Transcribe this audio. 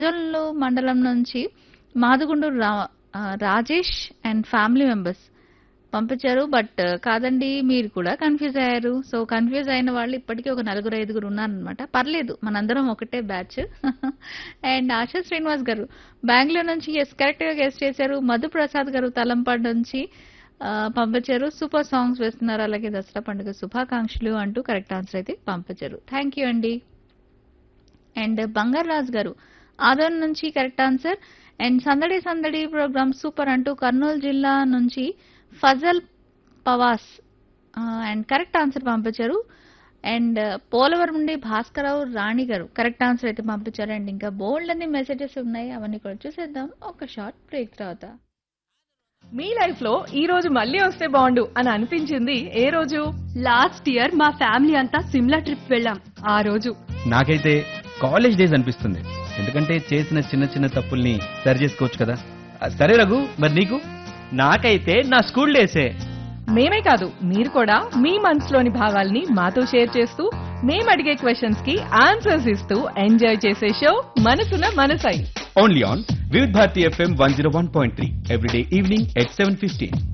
రాజోలు మండలం నుంచి మాదుగుండూరు రా ఆ, రాజేష్ అండ్ ఫ్యామిలీ మెంబర్స్ పంపించారు బట్ కాదండి మీరు కూడా కన్ఫ్యూజ్ అయ్యారు సో కన్ఫ్యూజ్ అయిన వాళ్ళు ఇప్పటికీ ఒక నలుగురు ఐదుగురు ఉన్నారనమాట పర్లేదు మనందరం ఒకటే బ్యాచ్ అండ్ ఆశా శ్రీనివాస్ గారు బెంగళూరు నుంచి ఎస్ కరెక్ట్ గా గెస్ట్ చేశారు మధు ప్రసాద్ గారు తలంపాడు నుంచి ఆ, పంపించారు సూపర్ సాంగ్స్ వేస్తున్నారు అలాగే దసరా పండుగ శుభాకాంక్షలు అంటూ కరెక్ట్ ఆన్సర్ అయితే పంపించారు థ్యాంక్ యూ అండి అండ్ బంగారు రాజ్ గారు ఆదోన్ నుంచి కరెక్ట్ ఆన్సర్ అండ్ సందడి సందడి ప్రోగ్రామ్ సూపర్ అంటూ కర్నూలు జిల్లా నుంచి ఫజల్ పవాస్ అండ్ కరెక్ట్ ఆన్సర్ పంపించారు అండ్ పోలవరం నుండి భాస్కరరావు రాణి గారు కరెక్ట్ ఆన్సర్ అయితే పంపించారు అండ్ ఇంకా బోల్డ్ అన్ని మెసేజెస్ ఉన్నాయి అవన్నీ కూడా చూసేద్దాం ఒక షార్ట్ బ్రేక్ తర్వాత మీ లైఫ్ లో ఈ రోజు మళ్ళీ వస్తే బాగుండు అని అనిపించింది ఏ రోజు లాస్ట్ ఇయర్ మా ఫ్యామిలీ అంతా సిమ్లా ట్రిప్ వెళ్ళాం ఆ రోజు నాకైతే కాలేజ్ డేస్ అనిపిస్తుంది ఎందుకంటే చేసిన చిన్న చిన్న తప్పుల్ని సరి చేసుకోవచ్చు కదా ఆ, సరే రఘు మరి నీకు నాకైతే నా స్కూల్ డేసే మేమే కాదు మీరు కూడా మీ మనసులోని భావాల్ని మాతో షేర్ చేస్తూ మేము అడిగే క్వశ్చన్స్ కి ఆన్సర్స్ ఇస్తూ ఎంజాయ్ చేసే షో మనసున మనసై only on Vividh Bharati FM one zero one point three every day evening at seven fifteen